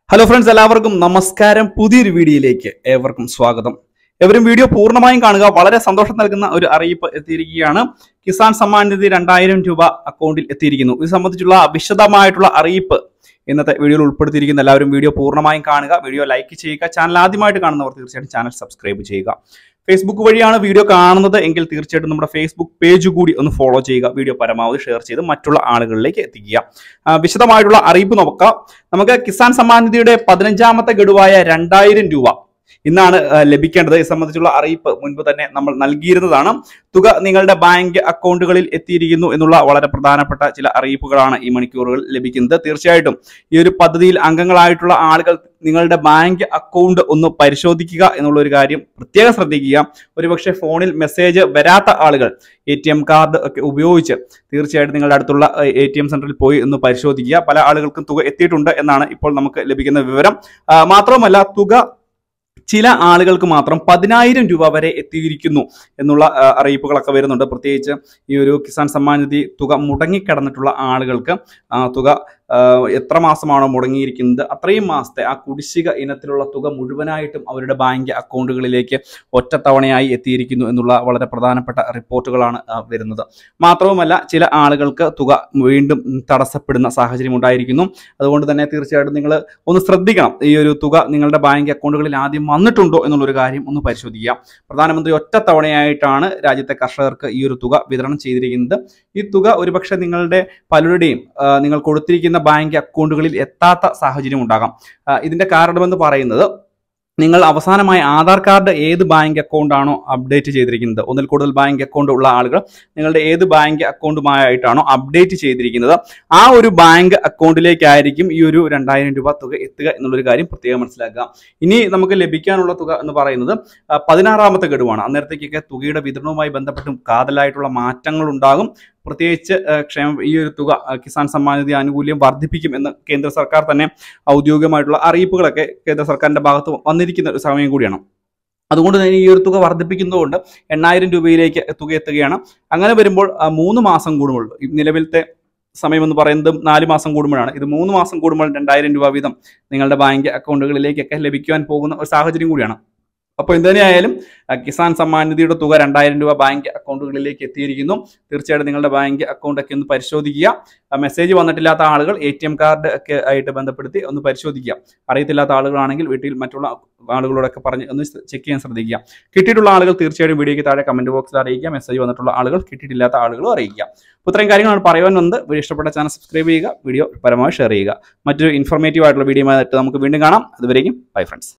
hello friends എല്ലാവർക്കും നമസ്കാരം പുതിയൊരു വീഡിയോയിലേക്ക് ഏവർക്കും സ്വാഗതം എവരും വീഡിയോ പൂർണ്ണമായും കാണുക വളരെ സന്തോഷം നൽകുന്ന ഒരു അറിയിപ്പ് എത്തിയിരിക്കുകയാണ് കിസാൻ സമ്മാൻ നിധി രണ്ടായിരം രൂപ അക്കൗണ്ടിൽ എത്തിയിരിക്കുന്നു ഇത് സംബന്ധിച്ചുള്ള വിശദമായിട്ടുള്ള അറിയിപ്പ് ഇന്നത്തെ വീഡിയോയിൽ ഉൾപ്പെടുത്തിയിരിക്കുന്ന എല്ലാവരും വീഡിയോ പൂർണ്ണമായും കാണുക വീഡിയോ ലൈക്ക് ചെയ്യുക ചാനൽ ആദ്യമായിട്ട് കാണുന്നവർ തീർച്ചയായിട്ടും ചാനൽ സബ്സ്ക്രൈബ് ചെയ്യുക ഫേസ്ബുക്ക് വഴിയാണ് വീഡിയോ കാണുന്നത് എങ്കിൽ തീർച്ചയായിട്ടും നമ്മുടെ ഫേസ്ബുക്ക് പേജ് കൂടി ഒന്ന് ഫോളോ ചെയ്യുക വീഡിയോ പരമാവധി ഷെയർ ചെയ്ത് മറ്റുള്ള ആളുകളിലേക്ക് എത്തിക്കുക ആ, വിശദമായിട്ടുള്ള അറിയിപ്പ് നോക്കാം നമുക്ക് കിസാൻ സമ്മാൻ നിധിയുടെ പതിനഞ്ചാമത്തെ ഗഡുവായ രണ്ടായിരം രൂപ ഇന്നാണ് ആ, ലഭിക്കേണ്ടത് ഇത് സംബന്ധിച്ചുള്ള അറിയിപ്പ് മുൻപ് തന്നെ നമ്മൾ നൽകിയിരുന്നതാണ് തുക നിങ്ങളുടെ ബാങ്ക് അക്കൗണ്ടുകളിൽ എത്തിയിരിക്കുന്നു എന്നുള്ള വളരെ പ്രധാനപ്പെട്ട ചില അറിയിപ്പുകളാണ് ഈ മണിക്കൂറുകൾ ലഭിക്കുന്നത് തീർച്ചയായിട്ടും ഈ ഒരു പദ്ധതിയിൽ അംഗങ്ങളായിട്ടുള്ള ആളുകൾ നിങ്ങളുടെ ബാങ്ക് അക്കൗണ്ട് ഒന്ന് പരിശോധിക്കുക എന്നുള്ള ഒരു കാര്യം പ്രത്യേകം ശ്രദ്ധിക്കുക ഒരുപക്ഷെ ഫോണിൽ മെസ്സേജ് വരാത്ത ആളുകൾ എ ടി എം കാർഡ് ഒക്കെ ഉപയോഗിച്ച് തീർച്ചയായിട്ടും നിങ്ങളുടെ അടുത്തുള്ള എ ടി എം സെന്ററിൽ പോയി ഒന്ന് പരിശോധിക്കുക പല ആളുകൾക്കും തുക എത്തിയിട്ടുണ്ട് എന്നാണ് ഇപ്പോൾ നമുക്ക് ലഭിക്കുന്ന വിവരം ആ, മാത്രവുമല്ല തുക ചില ആളുകൾക്ക് മാത്രം പതിനായിരം രൂപ വരെ എത്തിയിരിക്കുന്നു എന്നുള്ള ആ, അറിയിപ്പുകളൊക്കെ വരുന്നുണ്ട് പ്രത്യേകിച്ച് ഈ ഒരു കിസാൻ സമ്മാൻ നിധി തുക മുടങ്ങിക്കിടന്നിട്ടുള്ള ആളുകൾക്ക് ആ, തുക ആ, എത്ര മാസമാണോ മുടങ്ങിയിരിക്കുന്നത് അത്രയും മാസത്തെ ആ കുടിശ്ശിക ഇനത്തിലുള്ള തുക മുഴുവനായിട്ടും അവരുടെ ബാങ്ക് അക്കൗണ്ടുകളിലേക്ക് ഒറ്റത്തവണയായി എത്തിയിരിക്കുന്നു എന്നുള്ള വളരെ പ്രധാനപ്പെട്ട റിപ്പോർട്ടുകളാണ് ആ, വരുന്നത് മാത്രവുമല്ല ചില ആളുകൾക്ക് തുക വീണ്ടും ഉം, തടസ്സപ്പെടുന്ന സാഹചര്യം ഉണ്ടായിരിക്കുന്നു അതുകൊണ്ട് തന്നെ തീർച്ചയായിട്ടും നിങ്ങൾ ഒന്ന് ശ്രദ്ധിക്കണം ഈ ഒരു തുക നിങ്ങളുടെ ബാങ്ക് അക്കൗണ്ടുകളിൽ ആദ്യം വന്നിട്ടുണ്ടോ എന്നുള്ളൊരു കാര്യം ഒന്ന് പരിശോധിക്കുക പ്രധാനമന്ത്രി ഒറ്റത്തവണയായിട്ടാണ് രാജ്യത്തെ കർഷകർക്ക് ഈ ഒരു തുക വിതരണം ചെയ്തിരിക്കുന്നത് ഈ തുക ഒരുപക്ഷെ നിങ്ങളുടെ പലരുടെയും ആ, നിങ്ങൾ കൊടുത്തിരിക്കുന്ന ബാങ്ക് അക്കൗണ്ടുകളിൽ എത്താത്ത സാഹചര്യം ഉണ്ടാകാം ആ, ഇതിന്റെ കാരണമെന്ന് പറയുന്നത് നിങ്ങൾ അവസാനമായി ആധാർ കാർഡ് ഏത് ബാങ്ക് അക്കൗണ്ടാണോ അപ്ഡേറ്റ് ചെയ്തിരിക്കുന്നത് ഒന്നിൽ കൂടുതൽ ബാങ്ക് അക്കൗണ്ട് ഉള്ള ആളുകൾ നിങ്ങളുടെ ഏത് ബാങ്ക് അക്കൗണ്ടുമായിട്ടാണോ അപ്ഡേറ്റ് ചെയ്തിരിക്കുന്നത് ആ ഒരു ബാങ്ക് അക്കൗണ്ടിലേക്കായിരിക്കും ഈ ഒരു രണ്ടായിരം രൂപ തുക എത്തുക എന്നുള്ളൊരു കാര്യം പ്രത്യേകം മനസ്സിലാക്കുക ഇനി നമുക്ക് ലഭിക്കാനുള്ള തുക എന്ന് പറയുന്നത് ആ, പതിനാറാമത്തെ ഗഡുവാണ് അന്നേരത്തേക്കൊക്കെ തുകയുടെ വിതരണവുമായി ബന്ധപ്പെട്ടും കാതലായിട്ടുള്ള മാറ്റങ്ങൾ ഉണ്ടാകും പ്രത്യേകിച്ച് ആ, ക്ഷേമ ഈ ഒരു തുക ആ, കിസാൻ സമ്മാൻ നിധി ആനുകൂല്യം വർദ്ധിപ്പിക്കും എന്ന് കേന്ദ്ര സർക്കാർ തന്നെ ഔദ്യോഗികമായിട്ടുള്ള അറിയിപ്പുകളൊക്കെ കേന്ദ്ര സർക്കാരിന്റെ ഭാഗത്ത് വന്നിരിക്കുന്ന ഒരു സമയം കൂടിയാണ് അതുകൊണ്ട് തന്നെ ഈ ഒരു തുക വർദ്ധിപ്പിക്കുന്നതുകൊണ്ട് എണ്ണായിരം രൂപയിലേക്ക് തുക എത്തുകയാണ് അങ്ങനെ വരുമ്പോൾ ആ, മൂന്ന് മാസം കൂടുമ്പോൾ ഈ നിലവിലത്തെ സമയം എന്ന് പറയുന്നത് നാല് മാസം കൂടുമ്പോഴാണ് ഇത് മൂന്ന് മാസം കൂടുമ്പോൾ രണ്ടായിരം രൂപ വീതം നിങ്ങളുടെ ബാങ്ക് അക്കൗണ്ടുകളിലേക്കൊക്കെ ലഭിക്കുവാൻ പോകുന്ന ഒരു സാഹചര്യം കൂടിയാണ് അപ്പോൾ എന്തുതന്നെയായാലും ആ, കിസാൻ സമ്മാൻ നിധിയുടെ തുക രണ്ടായിരം രൂപ ബാങ്ക് അക്കൗണ്ടുകളിലേക്ക് എത്തിയിരിക്കുന്നു തീർച്ചയായിട്ടും നിങ്ങളുടെ ബാങ്ക് അക്കൗണ്ട് ഒക്കെ ഒന്ന് പരിശോധിക്കുക ആ, മെസ്സേജ് വന്നിട്ടില്ലാത്ത ആളുകൾ എ ടി എം കാർഡ് ഒക്കെ ആയിട്ട് ബന്ധപ്പെടുത്തി ഒന്ന് പരിശോധിക്കുക അറിയത്തില്ലാത്ത ആളുകളാണെങ്കിൽ വീട്ടിൽ മറ്റുള്ള ആളുകളോടൊക്കെ പറഞ്ഞ് ഒന്ന് ചെക്ക് ചെയ്യാൻ ശ്രദ്ധിക്കുക കിട്ടിയിട്ടുള്ള ആളുകൾ തീർച്ചയായിട്ടും വീഡിയോയ്ക്ക് താഴെ കമന്റ് ബോക്സിൽ അറിയിക്കുക മെസ്സേജ് വന്നിട്ടുള്ള ആളുകൾ കിട്ടിയിട്ടില്ലാത്ത ആളുകളും അറിയിക്കുക അപ്പോൾ ഇത്രയും കാര്യങ്ങളാണ് പറയുവാൻ വന്നത് വീഡിയോ ഇഷ്ടപ്പെട്ട ചാനൽ സബ്സ്ക്രൈബ് ചെയ്യുക വീഡിയോ പരമാവധി ഷെയർ ചെയ്യുക മറ്റൊരു ഇൻഫോർമേറ്റീവ് ആയിട്ടുള്ള വീഡിയോ ആയിട്ട് നമുക്ക് വീണ്ടും കാണാം അതുവരെയും ബൈ ഫ്രണ്ട്സ്